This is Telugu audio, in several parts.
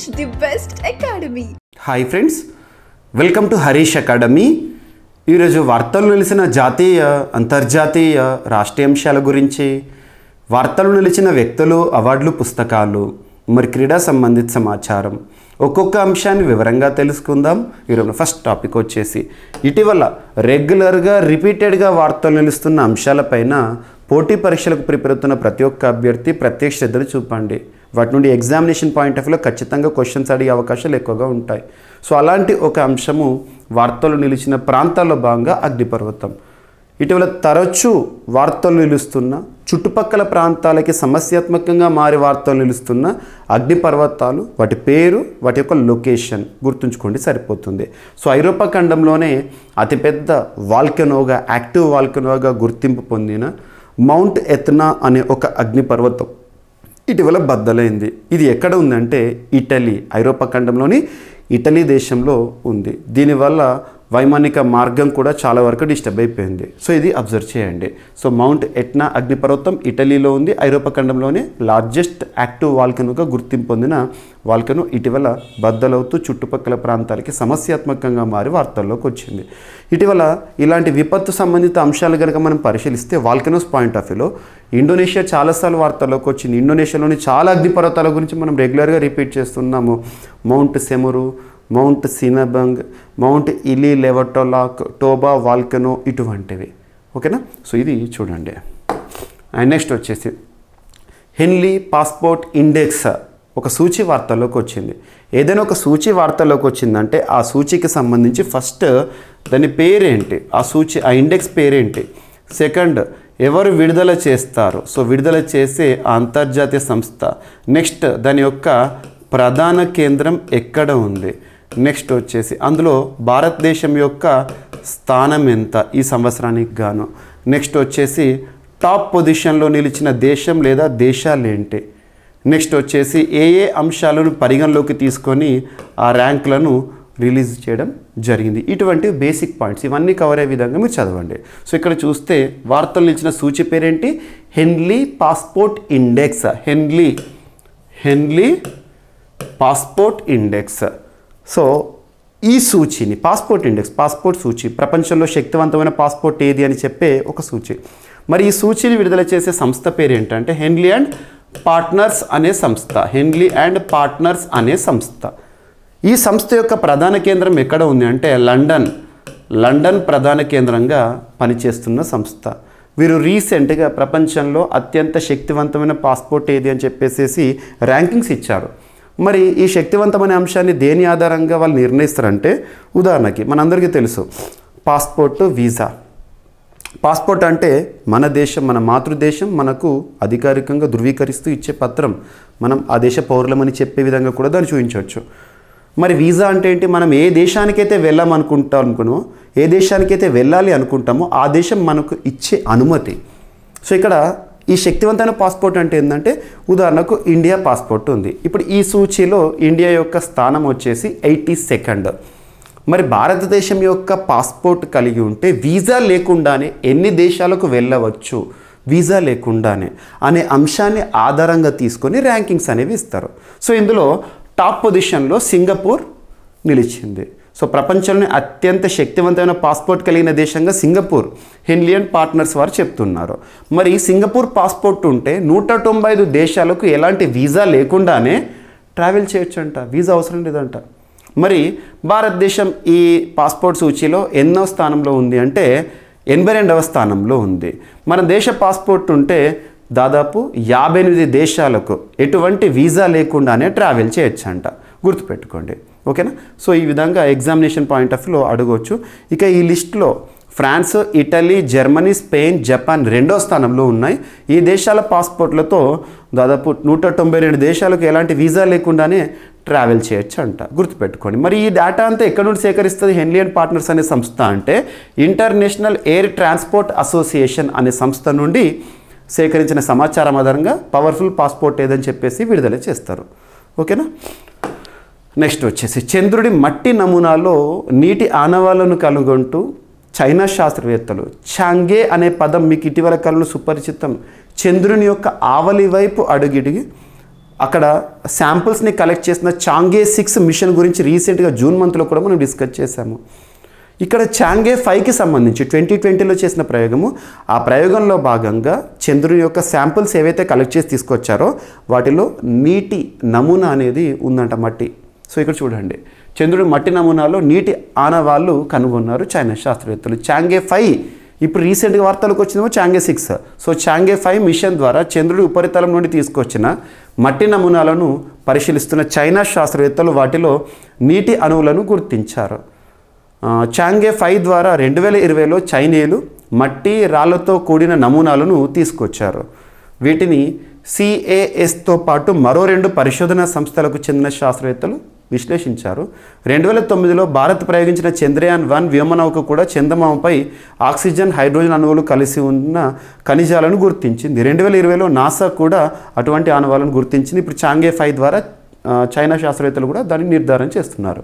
the best academy. Hi friends welcome to Harish academy ఈరోజు వార్తలు నిలిచిన జాతీయ అంతర్జాతీయ రాష్ట్రీయ అంశాల గురించి వార్తలు నిలిచిన వ్యక్తులు అవార్డులు పుస్తకాలు మరి క్రీడా సంబంధిత సమాచారం ఒక్కొక్క అంశాన్ని వివరంగా తెలుసుకుందాం ఈరోజు ఫస్ట్ టాపిక్ వచ్చేసి ఇటీవల రెగ్యులర్గా రిపీటెడ్గా వార్తలు నిలుస్తున్న అంశాలపైన పోటీ పరీక్షలకు ప్రిపేర్ అవుతున్న ప్రతి ఒక్క అభ్యర్థి ప్రత్యేక శ్రద్ధలు చూపండి వాటి నుండి ఎగ్జామినేషన్ పాయింట్ ఆఫ్ వ్యూలో ఖచ్చితంగా క్వశ్చన్స్ అడిగే అవకాశాలు ఎక్కువగా ఉంటాయి సో అలాంటి ఒక అంశము వార్తలు నిలిచిన ప్రాంతాల్లో భాగంగా అగ్నిపర్వతం ఇటీవల తరచూ వార్తలు నిలుస్తున్న చుట్టుపక్కల ప్రాంతాలకి సమస్యాత్మకంగా మారి వార్తలు నిలుస్తున్న అగ్నిపర్వతాలు వాటి పేరు వాటి యొక్క లొకేషన్ గుర్తుంచుకోండి సరిపోతుంది సో ఐరోపా ఖండంలోనే అతిపెద్ద వాల్కెనోగా యాక్టివ్ వాల్కెనోగా గుర్తింపు పొందిన మౌంట్ ఎత్నా అనే ఒక అగ్నిపర్వతం ఇటీవల బద్దలైంది ఇది ఎక్కడ ఉందంటే ఇటలీ ఐరోపా ఖండంలోని ఇటలీ దేశంలో ఉంది దీనివల్ల వైమానిక మార్గం కూడా చాలా వరకు డిస్టర్బ్ అయిపోయింది సో ఇది అబ్జర్వ్ చేయండి సో మౌంట్ ఎట్నా అగ్నిపర్వతం ఇటలీలో ఉంది ఐరోపా ఖండంలోనే లార్జెస్ట్ యాక్టివ్ వాల్కనుగా గుర్తింపు పొందిన వాల్కను ఇటీవల బద్దలవుతూ చుట్టుపక్కల ప్రాంతాలకి సమస్యాత్మకంగా మారి వార్తల్లోకి వచ్చింది ఇటీవల ఇలాంటి విపత్తు సంబంధిత అంశాలు కనుక మనం పరిశీలిస్తే వాల్కనోస్ పాయింట్ ఆఫ్ వ్యూలో ఇండోనేషియా చాలాసార్లు వార్తల్లోకి వచ్చింది ఇండోనేషియాలోని చాలా అగ్నిపర్వతాల గురించి మనం రెగ్యులర్గా రిపీట్ చేస్తున్నాము Mount Semeru Mount Sinabung Mount Ili Lewotolok Toba volcano ఇటువంటివి ఓకేనా సో ఇది చూడండి అండ్ నెక్స్ట్ వచ్చేసి హెన్లీ పాస్పోర్ట్ ఇండెక్స్ ఒక సూచి వార్తల్లోకి వచ్చింది ఏదైనా ఒక సూచి వార్తల్లోకి వచ్చిందంటే ఆ సూచికి సంబంధించి ఫస్ట్ దాని పేరేంటి ఆ సూచి ఆ ఇండెక్స్ పేరేంటి సెకండ్ ఎవరు విడుదల చేస్తారు సో విడుదల చేసే ఆ అంతర్జాతీయ సంస్థ నెక్స్ట్ దాని యొక్క ప్రధాన కేంద్రం ఎక్కడ ఉంది నెక్స్ట్ వచ్చేసి అందులో భారతదేశం యొక్క స్థానం ఎంత ఈ సంవత్సరానికి గాను నెక్స్ట్ వచ్చేసి టాప్ పొజిషన్లో నిలిచిన దేశం లేదా దేశాలు ఏంటి నెక్స్ట్ వచ్చేసి ఏ ఏ అంశాలను పరిగణలోకి తీసుకొని ఆ ర్యాంకులను రిలీజ్ చేయడం జరిగింది ఇటువంటి బేసిక్ పాయింట్స్ ఇవన్నీ కవర్ అయ్యే విధంగా మీరు చదవండి సో ఇక్కడ చూస్తే వార్తలు ఇచ్చిన సూచి పేరేంటి Henley passport index Henley Henley passport index so ఈ సూచిని పాస్పోర్ట్ ఇండెక్స్ పాస్పోర్ట్ సూచి ప్రపంచంలో శక్తివంతమైన పాస్పోర్ట్ ఏది అని చెప్పే ఒక సూచి మరి ఈ సూచిని విడుదల చేసే సంస్థ పేరు ఏంటంటే హెన్లీ అండ్ పార్ట్నర్స్ అనే సంస్థ హెన్లీ అండ్ పార్ట్నర్స్ అనే సంస్థ ఈ సంస్థ యొక్క ప్రధాన కేంద్రం ఎక్కడ ఉంది అంటే లండన్ లండన్ ప్రధాన కేంద్రంగా పనిచేస్తున్న సంస్థ వీరు రీసెంట్గా ప్రపంచంలో అత్యంత శక్తివంతమైన పాస్పోర్ట్ ఏది అని చెప్పేసి ర్యాంకింగ్స్ ఇచ్చారు మరి ఈ శక్తివంతమైన అంశాన్ని దేని ఆధారంగా వాళ్ళు నిర్ణయిస్తారంటే ఉదాహరణకి మనందరికీ తెలుసు పాస్పోర్ట్ వీసా పాస్పోర్ట్ అంటే మన దేశం మన మాతృదేశం మనకు అధికారికంగా ధృవీకరిస్తూ ఇచ్చే పత్రం మనం ఆ దేశ పౌరులమని చెప్పే విధంగా కూడా దాన్ని చూపించవచ్చు మరి వీసా అంటే ఏంటి మనం ఏ దేశానికైతే వెళ్ళామనుకుంటాం అనుకున్నామో ఏ దేశానికైతే వెళ్ళాలి అనుకుంటామో ఆ దేశం మనకు ఇచ్చే అనుమతి సో ఇక్కడ ఈ శక్తివంతమైన పాస్పోర్ట్ అంటే ఏంటంటే ఉదాహరణకు ఇండియా పాస్పోర్ట్ ఉంది ఇప్పుడు ఈ సూచీలో ఇండియా యొక్క స్థానం వచ్చేసి ఎయిటీ సెకండ్ మరి భారతదేశం యొక్క పాస్పోర్ట్ కలిగి ఉంటే వీసా లేకుండానే ఎన్ని దేశాలకు వెళ్ళవచ్చు వీసా లేకుండానే అనే అంశాన్ని ఆధారంగా తీసుకొని ర్యాంకింగ్స్ అనేవి ఇస్తారు సో ఇందులో టాప్ పొజిషన్లో సింగపూర్ నిలిచింది సో ప్రపంచంలోని అత్యంత శక్తివంతమైన పాస్పోర్ట్ కలిగిన దేశంగా సింగపూర్ హెన్లియన్ పార్ట్నర్స్ వారు చెప్తున్నారు మరి సింగపూర్ పాస్పోర్ట్ ఉంటే నూట తొంభై ఐదు దేశాలకు ఎలాంటి వీసా లేకుండానే ట్రావెల్ చేయొచ్చంట వీసా అవసరం లేదంట మరి భారతదేశం ఈ పాస్పోర్ట్ సూచీలో ఎన్నో స్థానంలో ఉంది అంటే ఎనభై రెండవ స్థానంలో ఉంది మన దేశ పాస్పోర్ట్ ఉంటే దాదాపు యాభై ఎనిమిది దేశాలకు ఎటువంటి వీసా లేకుండానే ట్రావెల్ చేయొచ్చంట గుర్తుపెట్టుకోండి ఓకేనా సో ఈ విధంగా ఎగ్జామినేషన్ పాయింట్ ఆఫ్ వ్యూలో అడగవచ్చు ఇక ఈ లిస్ట్లో France Italy Germany Spain Japan రెండో స్థానంలో ఉన్నాయి ఈ దేశాల పాస్పోర్ట్లతో దాదాపు నూట తొంభై రెండు దేశాలకు ఎలాంటి వీసా లేకుండానే ట్రావెల్ చేయొచ్చు అంట గుర్తుపెట్టుకోండి మరి ఈ డేటా అంతా ఎక్కడి నుండి సేకరిస్తుంది హెన్లియన్ పార్ట్నర్స్ అనే సంస్థ అంటే ఇంటర్నేషనల్ ఎయిర్ ట్రాన్స్పోర్ట్ అసోసియేషన్ అనే సంస్థ నుండి సేకరించిన సమాచారం ఆధారంగా పవర్ఫుల్ పాస్పోర్ట్ ఏదని చెప్పేసి విడుదల చేస్తారు ఓకేనా నెక్స్ట్ వచ్చేసి చంద్రుడి మట్టి నమూనాలో నీటి ఆనవాలను కనుగొంటూ చైనా శాస్త్రవేత్తలు చాంగే అనే పదం మీకు ఇటీవల కాలంలో సుపరిచితం చంద్రుని యొక్క ఆవలి వైపు అడుగిడిగి అక్కడ శాంపుల్స్ని కలెక్ట్ చేసిన చాంగే సిక్స్ మిషన్ గురించి రీసెంట్గా జూన్ మంత్లో కూడా మనం డిస్కస్ చేశాము ఇక్కడ చాంగే ఫైవ్కి సంబంధించి ట్వంటీ ట్వంటీలో చేసిన ప్రయోగము ఆ ప్రయోగంలో భాగంగా చంద్రుని యొక్క శాంపుల్స్ ఏవైతే కలెక్ట్ చేసి తీసుకొచ్చారో వాటిలో నీటి నమూనా అనేది ఉందంట మట్టి సో ఇక్కడ చూడండి చంద్రుడి మట్టి నమూనాలో నీటి ఆనవాళ్ళు కనుగొన్నారు చైనా శాస్త్రవేత్తలు చాంగే ఫైవ్ ఇప్పుడు రీసెంట్గా వార్తలకు వచ్చిందేమో Chang'e six so Chang'e five mission ద్వారా చంద్రుడి ఉపరితలం నుండి తీసుకొచ్చిన మట్టి నమూనాలను పరిశీలిస్తున్న చైనా శాస్త్రవేత్తలు వాటిలో నీటి అణువులను గుర్తించారు ఆ, చాంగే ఫైవ్ ద్వారా రెండు వేల ఇరవైలో చైనీయులు మట్టి రాళ్లతో కూడిన నమూనాలను తీసుకొచ్చారు వీటిని సిఏఎస్తో పాటు మరో రెండు పరిశోధనా సంస్థలకు చెందిన శాస్త్రవేత్తలు విశ్లేషించారు రెండు వేల తొమ్మిదిలో భారత్ ప్రయోగించిన చంద్రయాన్ వన్ వ్యోమనౌక కూడా చందమామపై ఆక్సిజన్ హైడ్రోజన్ అణువులు కలిసి ఉన్న ఖనిజాలను గుర్తించింది రెండు వేల ఇరవైలో నాసా కూడా అటువంటి ఆనవాలను గుర్తించింది ఇప్పుడు చాంగే ఫైవ్ ద్వారా ఆ, చైనా శాస్త్రవేత్తలు కూడా దాన్ని నిర్ధారణ చేస్తున్నారు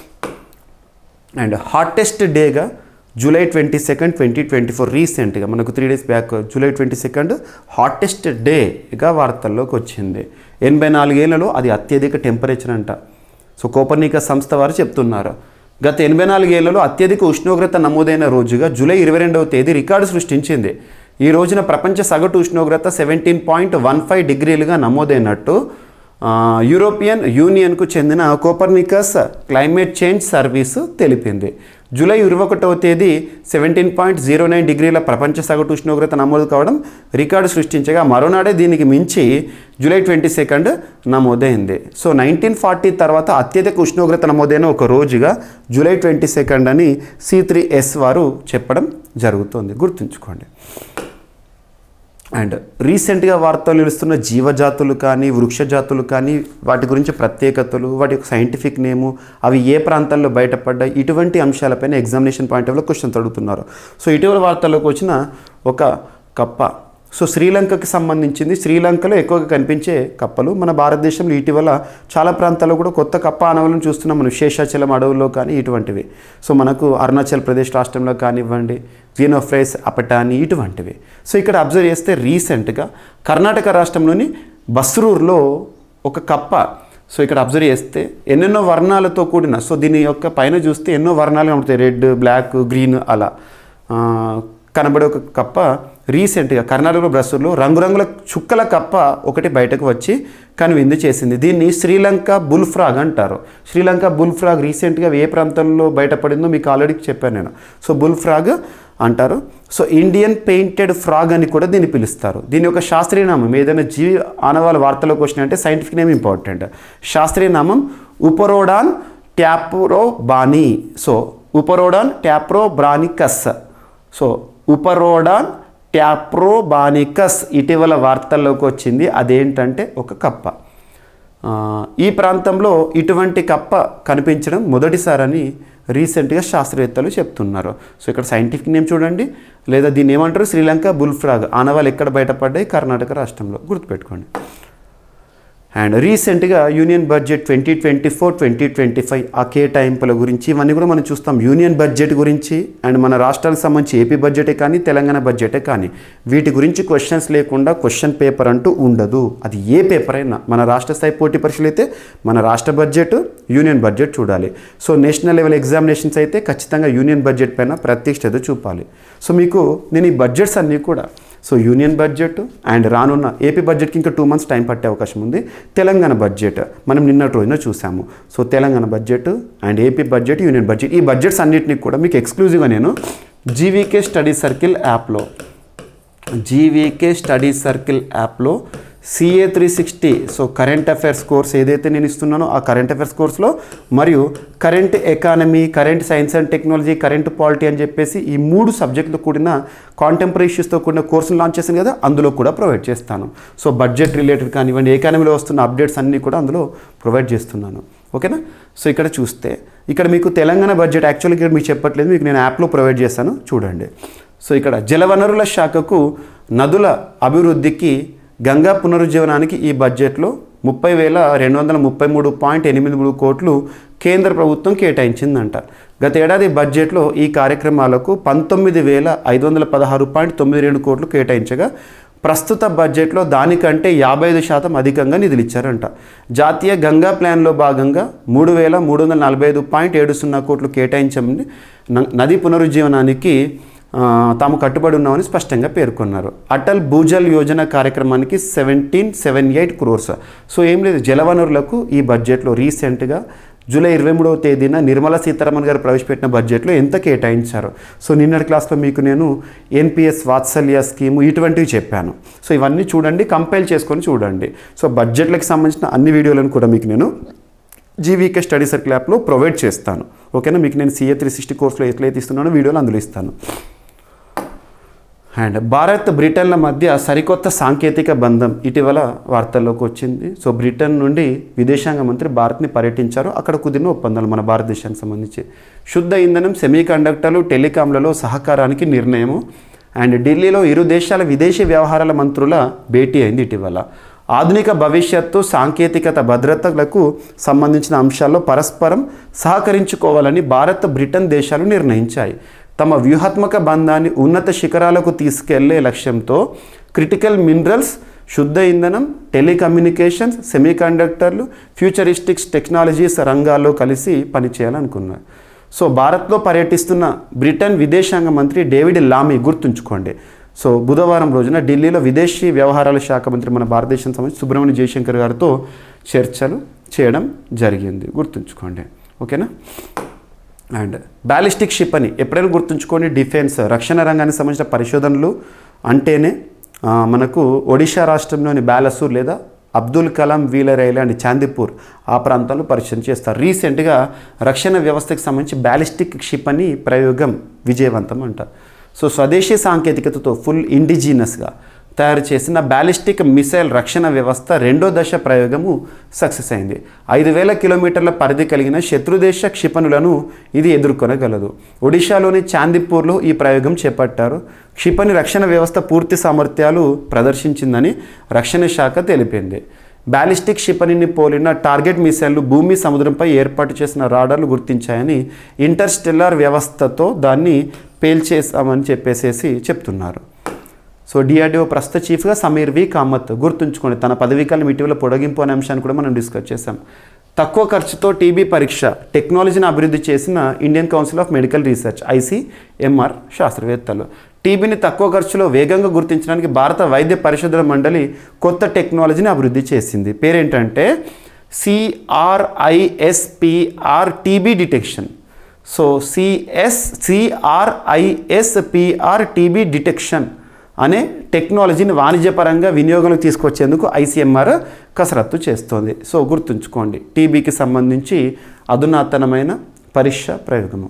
అండ్ హాటెస్ట్ డేగా July twenty second twenty twenty four రీసెంట్గా మనకు three days back July twenty second hottest డేగా వార్తల్లోకి వచ్చింది ఎనభై నాలుగేళ్లలో అది అత్యధిక టెంపరేచర్ అంట సో కోపర్నిక సంస్థ వారు చెప్తున్నారు గత ఎనభై నాలుగేళ్లలో అత్యధిక ఉష్ణోగ్రత నమోదైన రోజుగా జూలై ఇరవై రెండవ తేదీ రికార్డు సృష్టించింది ఈ రోజున ప్రపంచ సగటు ఉష్ణోగ్రత సెవెంటీన్ పాయింట్ వన్ ఫైవ్ డిగ్రీలుగా నమోదైనట్టు ఆ, యూరోపియన్ యూనియన్కు చెందిన కోపర్నికస్ క్లైమేట్ చేంజ్ సర్వీసు తెలిపింది జూలై ఇరవై ఒకటవ తేదీ సెవెంటీన్ పాయింట్ జీరో నైన్ డిగ్రీల ప్రపంచ సగటు ఉష్ణోగ్రత నమోదు కావడం రికార్డు సృష్టించగా మరోనాడే దీనికి మించి జూలై ట్వంటీ సెకండ్ నమోదైంది సో నైన్టీన్ ఫార్టీ తర్వాత అత్యధిక ఉష్ణోగ్రత నమోదైన ఒక రోజుగా జూలై ట్వంటీ సెకండ్ అని సి త్రీ ఎస్ వారు చెప్పడం జరుగుతుంది గుర్తుంచుకోండి అండ్ రీసెంట్గా వార్తలు నిలుస్తున్న జీవజాతులు కానీ వృక్షజాతులు కానీ వాటి గురించి ప్రత్యేకతలు వాటి యొక్క సైంటిఫిక్ నేము అవి ఏ ప్రాంతాల్లో బయటపడ్డాయి ఇటువంటి అంశాలపైన ఎగ్జామినేషన్ పాయింట్ ఆఫ్లో క్వశ్చన్స్ అడుగుతున్నారు సో ఇటీవల వార్తల్లోకి వచ్చిన ఒక కప్ప సో శ్రీలంకకి సంబంధించింది శ్రీలంకలో ఎక్కువగా కనిపించే కప్పలు మన భారతదేశంలో ఇటీవల చాలా ప్రాంతాల్లో కూడా కొత్త కప్ప ఆనవలను చూస్తున్నాం మనం శేషాచలం అడవుల్లో కానీ ఇటువంటివి సో మనకు అరుణాచల్ ప్రదేశ్ రాష్ట్రంలో కానివ్వండి వీనోఫ్రైస్ అపటాని ఇటువంటివి సో ఇక్కడ అబ్జర్వ్ చేస్తే రీసెంట్గా కర్ణాటక రాష్ట్రంలోని బస్రూర్లో ఒక కప్ప సో ఇక్కడ అబ్జర్వ్ చేస్తే ఎన్నెన్నో వర్ణాలతో కూడిన సో దీని యొక్క పైన చూస్తే ఎన్నో వర్ణాలు కనబడతాయి రెడ్ బ్లాక్ గ్రీన్ అలా ఆ, కనబడే ఒక కప్ప రీసెంట్గా కర్ణాటకలో బ్రస్సుల్లో రంగురంగుల చుక్కల కప్ప ఒకటి బయటకు వచ్చి కనువిందు చేసింది దీన్ని శ్రీలంక బుల్ ఫ్రాగ్ అంటారు శ్రీలంక బుల్ ఫ్రాగ్ రీసెంట్గా ఏ ప్రాంతంలో బయటపడిందో మీకు ఆల్రెడీ చెప్పాను నేను సో బుల్ ఫ్రాగ్ అంటారు సో ఇండియన్ పెయింటెడ్ ఫ్రాగ్ అని కూడా దీన్ని పిలుస్తారు దీని యొక్క శాస్త్రీయ నామం ఏదైనా జీవి ఆనవాళ్ళ వార్తలోకి వచ్చినాయంటే సైంటిఫిక్ నేమ్ ఇంపార్టెంట్ శాస్త్రీయ నామం Uperodon taprobanicus so Uperodon taprobanicus so Uperodon taprobanicus ఇటీవల వార్తల్లోకి వచ్చింది అదేంటంటే ఒక కప్ప ఆ, ఈ ప్రాంతంలో ఇటువంటి కప్ప కనిపించడం మొదటిసారని రీసెంట్గా శాస్త్రవేత్తలు చెప్తున్నారు సో ఇక్కడ సైంటిఫిక్ నేమ్ చూడండి లేదా దీన్ని ఏమంటారు శ్రీలంక బుల్ ఫ్రాగ్ ఆనవాళ్ళు ఎక్కడ బయటపడ్డాయి కర్ణాటక రాష్ట్రంలో గుర్తుపెట్టుకోండి అండ్ రీసెంట్గా union budget twenty twenty four twenty twenty five ఆ కేటాయింపుల గురించి ఇవన్నీ కూడా మనం చూస్తాం యూనియన్ బడ్జెట్ గురించి అండ్ మన రాష్ట్రాలకు సంబంధించి ఏపీ బడ్జెటే కానీ తెలంగాణ బడ్జెటే కానీ వీటి గురించి క్వశ్చన్స్ లేకుండా క్వశ్చన్ పేపర్ అంటూ ఉండదు అది ఏ పేపర్ అయినా మన రాష్ట్ర స్థాయి పోటీ పరీక్షలు అయితే మన రాష్ట్ర బడ్జెట్ యూనియన్ బడ్జెట్ చూడాలి సో నేషనల్ లెవెల్ ఎగ్జామినేషన్స్ అయితే ఖచ్చితంగా యూనియన్ బడ్జెట్ పైన ప్రత్యక్షత చూపాలి సో మీకు నేను ఈ బడ్జెట్స్ అన్నీ కూడా సో యూనియన్ బడ్జెట్ అండ్ రానున్న ఏపీ బడ్జెట్కి ఇంకా టూ మంత్స్ టైం పట్టే అవకాశం ఉంది తెలంగాణ బడ్జెట్ మనం నిన్నటి రోజున చూసాము so Telangana budget and AP budget union budget ఈ బడ్జెట్స్ అన్నిటిని కూడా మీకు ఎక్స్క్లూజివ్గా నేను జీవీకే స్టడీ సర్కిల్ యాప్లో జీవీకే స్టడీ సర్కిల్ యాప్లో CA three sixty so current affairs course ఏదైతే నేను ఇస్తున్నానో ఆ కరెంట్ అఫైర్స్ కోర్స్లో మరియు current economy current science and technology current polity అని చెప్పేసి ఈ మూడు సబ్జెక్టులు కూడిన కాంటెంపరీ ఇష్యూస్తో కూడిన కోర్సును లాంచ్ చేశాను కదా అందులో కూడా ప్రొవైడ్ చేస్తాను సో బడ్జెట్ రిలేటెడ్ కానివ్వండి ఎకానమీలో వస్తున్న అప్డేట్స్ అన్నీ కూడా అందులో ప్రొవైడ్ చేస్తున్నాను ఓకేనా సో ఇక్కడ చూస్తే ఇక్కడ మీకు తెలంగాణ బడ్జెట్ యాక్చువల్గా ఇక్కడ మీకు చెప్పట్లేదు మీకు నేను యాప్లో ప్రొవైడ్ చేస్తాను చూడండి సో ఇక్కడ జలవనరుల శాఖకు నదుల అభివృద్ధికి గంగా పునరుజ్జీవనానికి ఈ బడ్జెట్లో ముప్పై వేల రెండు వందల ముప్పై మూడు పాయింట్ ఎనిమిది మూడు కోట్లు కేంద్ర ప్రభుత్వం కేటాయించిందంట గత ఏడాది బడ్జెట్లో ఈ కార్యక్రమాలకు పంతొమ్మిది వేల ఐదు వందల పదహారు పాయింట్ తొమ్మిది రెండు కోట్లు కేటాయించగా ప్రస్తుత బడ్జెట్లో దానికంటే యాభై ఐదు శాతం అధికంగా నిధులు ఇచ్చారంట జాతీయ గంగా ప్లాన్లో భాగంగా మూడు వేల మూడు వందల నలభై ఐదు పాయింట్ ఏడు సున్నా కోట్లు కేటాయించమని న- నది పునరుజ్జీవనానికి ఆ, తాము కట్టుబడి ఉన్నామని స్పష్టంగా పేర్కొన్నారు అటల్ భూజల్ యోజన కార్యక్రమానికి seventeen seven eight crores so ఏం లేదు జలవనరులకు ఈ బడ్జెట్లో రీసెంట్గా జూలై ఇరవై మూడవ తేదీన నిర్మలా సీతారామన్ గారు ప్రవేశపెట్టిన బడ్జెట్లో ఎంత కేటాయించారు సో నిన్నటి క్లాస్లో మీకు నేను ఎన్పిఎస్ వాత్సల్య స్కీము ఇటువంటివి చెప్పాను సో ఇవన్నీ చూడండి కంపైల్ చేసుకొని చూడండి సో బడ్జెట్లకు సంబంధించిన అన్ని వీడియోలను కూడా మీకు నేను జీవీకే స్టడీ సర్కిల్ యాప్లో ప్రొవైడ్ చేస్తాను ఓకేనా మీకు నేను సిఏ త్రీ సిక్స్టీ కోర్సులో ఎట్లయితే ఇస్తున్నానో వీడియోలో అందులో ఇస్తాను అండ్ భారత్ బ్రిటన్ల మధ్య సరికొత్త సాంకేతిక బంధం ఇటీవల వార్తల్లోకి వచ్చింది సో బ్రిటన్ నుండి విదేశాంగ మంత్రి భారత్ని పర్యటించారు అక్కడ కుదిరిన ఒప్పందాలు మన భారతదేశానికి సంబంధించి శుద్ధ ఇంధనం సెమీ కండక్టర్లు టెలికాంలలో సహకారానికి నిర్ణయము అండ్ ఢిల్లీలో ఇరు దేశాల విదేశీ వ్యవహారాల మంత్రుల భేటీ అయింది ఇటీవల ఆధునిక భవిష్యత్తు సాంకేతికత భద్రతలకు సంబంధించిన అంశాల్లో పరస్పరం సహకరించుకోవాలని భారత్ బ్రిటన్ దేశాలు నిర్ణయించాయి తమ వ్యూహాత్మక బంధాన్ని ఉన్నత శిఖరాలకు తీసుకెళ్లే లక్ష్యంతో క్రిటికల్ మినరల్స్ శుద్ధ ఇంధనం టెలికమ్యూనికేషన్స్ సెమీకండక్టర్లు ఫ్యూచరిస్టిక్స్ టెక్నాలజీస్ రంగాల్లో కలిసి పనిచేయాలనుకున్నారు సో భారత్లో పర్యటిస్తున్న బ్రిటన్ విదేశాంగ మంత్రి డేవిడ్ లామీ గుర్తుంచుకోండి సో బుధవారం రోజున ఢిల్లీలో విదేశీ వ్యవహారాల శాఖ మంత్రి మన భారతదేశం సంబంధించి సుబ్రహ్మణ్య జయశంకర్ గారితో చర్చలు చేయడం జరిగింది గుర్తుంచుకోండి ఓకేనా అండ్ బ్యాలిస్టిక్ షిప్ అని ఎప్పుడైనా గుర్తుంచుకోండి డిఫెన్స్ రక్షణ రంగానికి సంబంధించిన పరిశోధనలు అంటేనే ఆ, మనకు ఒడిషా రాష్ట్రంలోని బాలసూర్ లేదా అబ్దుల్ కలాం వీలర్ ఐలాండ్ చాందిపూర్ ఆ ప్రాంతాల్లో పరిశీలన చేస్తారు రీసెంట్గా రక్షణ వ్యవస్థకు సంబంధించి బ్యాలిస్టిక్ షిప్ అని ప్రయోగం విజయవంతం అంట సో స్వదేశీ సాంకేతికతతో ఫుల్ ఇండిజీనస్గా తయారు చేసిన బ్యాలిస్టిక్ మిసైల్ రక్షణ వ్యవస్థ రెండో దశ ప్రయోగము సక్సెస్ అయింది ఐదు వేల కిలోమీటర్ల పరిధి కలిగిన శత్రుదేశ క్షిపణులను ఇది ఎదుర్కొనగలదు ఒడిశాలోని చాందిపూర్లో ఈ ప్రయోగం చేపట్టారు క్షిపణి రక్షణ వ్యవస్థ పూర్తి సామర్థ్యాలు ప్రదర్శించిందని రక్షణ శాఖ తెలిపింది బ్యాలిస్టిక్ క్షిపణిని పోలిన టార్గెట్ మిసైళ్లు భూమి సముద్రంపై ఏర్పాటు చేసిన రాడార్లు గుర్తించాయని ఇంటర్స్టెల్లార్ వ్యవస్థతో దాన్ని పేల్చేసామని చెప్పేసేసి చెప్తున్నారు సో డిఆర్డిఓ ప్రస్తుత చీఫ్గా సమీర్ వి కామత్ గుర్తుంచుకోండి తన పదవీకాలం ఇటీవల పొడిగింపు అనే అంశాన్ని కూడా మనం డిస్కస్ చేశాం తక్కువ ఖర్చుతో టీబీ పరీక్ష టెక్నాలజీని అభివృద్ధి చేసిన Indian Council of Medical Research ICMR శాస్త్రవేత్తలు టీబీని తక్కువ ఖర్చులో వేగంగా గుర్తించడానికి భారత వైద్య పరిశోధన మండలి కొత్త టెక్నాలజీని అభివృద్ధి చేసింది పేరేంటంటే CRISPR TB detection so CS CRISPR TB detection అనే టెక్నాలజీని వాణిజ్యపరంగా వినియోగంలోకి తీసుకొచ్చేందుకు ఐసీఎంఆర్ కసరత్తు చేస్తోంది సో గుర్తుంచుకోండి టీబీకి సంబంధించి అధునాతనమైన పరీక్ష ప్రయోగము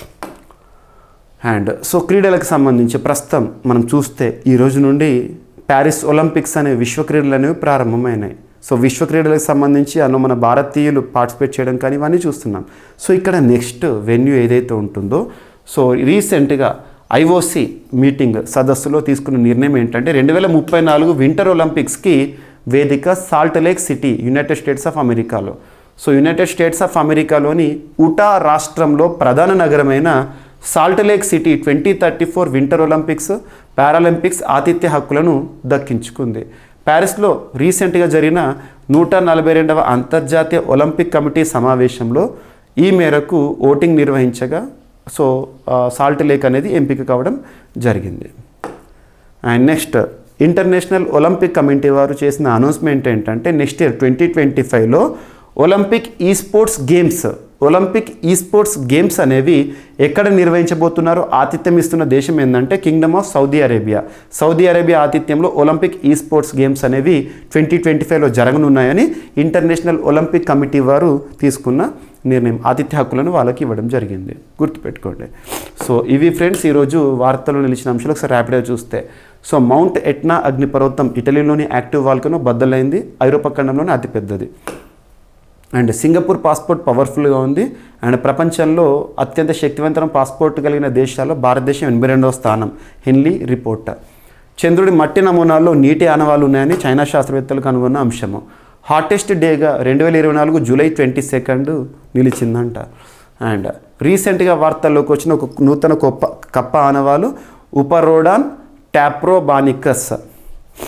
అండ్ సో క్రీడలకు సంబంధించి ప్రస్తుతం మనం చూస్తే ఈ రోజు నుండి ప్యారిస్ ఒలింపిక్స్ అనే విశ్వ క్రీడలు అనేవి ప్రారంభమైనాయి సో విశ్వ క్రీడలకు సంబంధించి అన్న మన భారతీయులు పార్టిసిపేట్ చేయడం కానీ ఇవన్నీ చూస్తున్నాం సో ఇక్కడ నెక్స్ట్ వెన్యూ ఏదైతే ఉంటుందో సో రీసెంట్గా ఐఓసి మీటింగ్ సదస్సులో తీసుకున్న నిర్ణయం ఏంటంటే రెండు వేల ముప్పై నాలుగు వింటర్ ఒలింపిక్స్కి వేదిక Salt Lake City United States of అమెరికాలో సో యునైటెడ్ స్టేట్స్ ఆఫ్ అమెరికాలోని ఉటా రాష్ట్రంలో ప్రధాన నగరమైన Salt Lake City twenty thirty four winter Olympics Paralympics ఆతిథ్య హక్కులను దక్కించుకుంది ప్యారిస్లో రీసెంట్గా జరిగిన నూట నలభై రెండవ అంతర్జాతీయ ఒలింపిక్ కమిటీ సమావేశంలో ఈ మేరకు ఓటింగ్ నిర్వహించగా సో ఆ, సాల్ట్ లేక్ అనేది ఎంపిక కావడం జరిగింది and next International Olympic Committee వారు చేసిన అనౌన్స్మెంట్ ఏంటంటే నెక్స్ట్ ఇయర్ ట్వంటీ ట్వంటీ ఫైవ్లో Olympic esports games Olympic esports games అనేవి ఎక్కడ నిర్వహించబోతున్నారో ఆతిథ్యం ఇస్తున్న దేశం ఏంటంటే kingdom of Saudi Arabia Saudi Arabia ఆతిథ్యంలో ఒలింపిక్ ఈ స్పోర్ట్స్ గేమ్స్ అనేవి ట్వంటీ ట్వంటీ ఫైవ్లో జరగనున్నాయని ఇంటర్నేషనల్ ఒలింపిక్ కమిటీ వారు తీసుకున్న నిర్ణయం ఆతిథ్య హక్కులను వాళ్ళకి ఇవ్వడం జరిగింది గుర్తుపెట్టుకోండి సో ఇవి ఫ్రెండ్స్ ఈరోజు వార్తల్లో నిలిచిన అంశాలు ఒకసారి ర్యాపిడ్గా చూస్తే సో మౌంట్ ఎట్నా అగ్నిపర్వతం ఇటలీలోని యాక్టివ్ వాల్కనో బద్దలైంది ఐరోపా ఖండంలోనే అతిపెద్దది అండ్ సింగపూర్ పాస్పోర్ట్ పవర్ఫుల్గా ఉంది అండ్ ప్రపంచంలో అత్యంత శక్తివంతమైన పాస్పోర్ట్ కలిగిన దేశాల్లో భారతదేశం ఎనభై రెండవ స్థానం హెన్లీ రిపోర్ట్ చంద్రుడి మట్టి నమూనాల్లో నీటి ఆనవాలు ఉన్నాయని చైనా శాస్త్రవేత్తలు కనుగొన్న అంశము హాటెస్ట్ డేగా రెండు వేల ఇరవై నాలుగు జూలై ట్వంటీ సెకండ్ నిలిచిందంట అండ్ రీసెంట్గా వార్తల్లోకి వచ్చిన ఒక నూతన కొప్ప కప్ప ఆనవాలు ఉపరోడాన్ టాప్రోబానికస్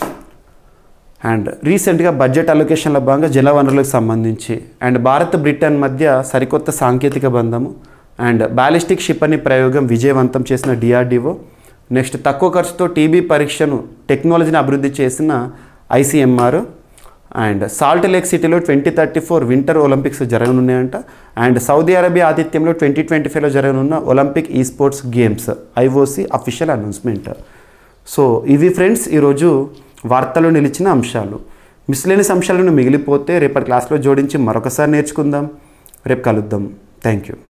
అండ్ రీసెంట్గా బడ్జెట్ అలొకేషన్లో భాగంగా జల వనరులకు సంబంధించి అండ్ భారత్ బ్రిటన్ మధ్య సరికొత్త సాంకేతిక బంధము అండ్ బ్యాలిస్టిక్ క్షిపణి ప్రయోగం విజయవంతం చేసిన డిఆర్డిఓ నెక్స్ట్ తక్కువ ఖర్చుతో టీబీ పరీక్షను టెక్నాలజీని అభివృద్ధి చేసిన ఐసీఎంఆర్ అండ్ సాల్ట్ లేక్ సిటీలో twenty thirty four winter Olympics జరగనున్నాయంట అండ్ సౌదీ అరేబియా ఆతిథ్యంలో ట్వంటీ ట్వంటీ ఫైవ్లో జరగనున్న Olympic esports games IOC official announcement so ఇవి ఫ్రెండ్స్ ఈరోజు వార్తలు నిలిచిన అంశాలు మిస్లేనియస్ అంశాలను మిగిలిపోతే రేపటి క్లాస్లో జోడించి మరొకసారి నేర్చుకుందాం రేపు కలుద్దాం థ్యాంక్ యూ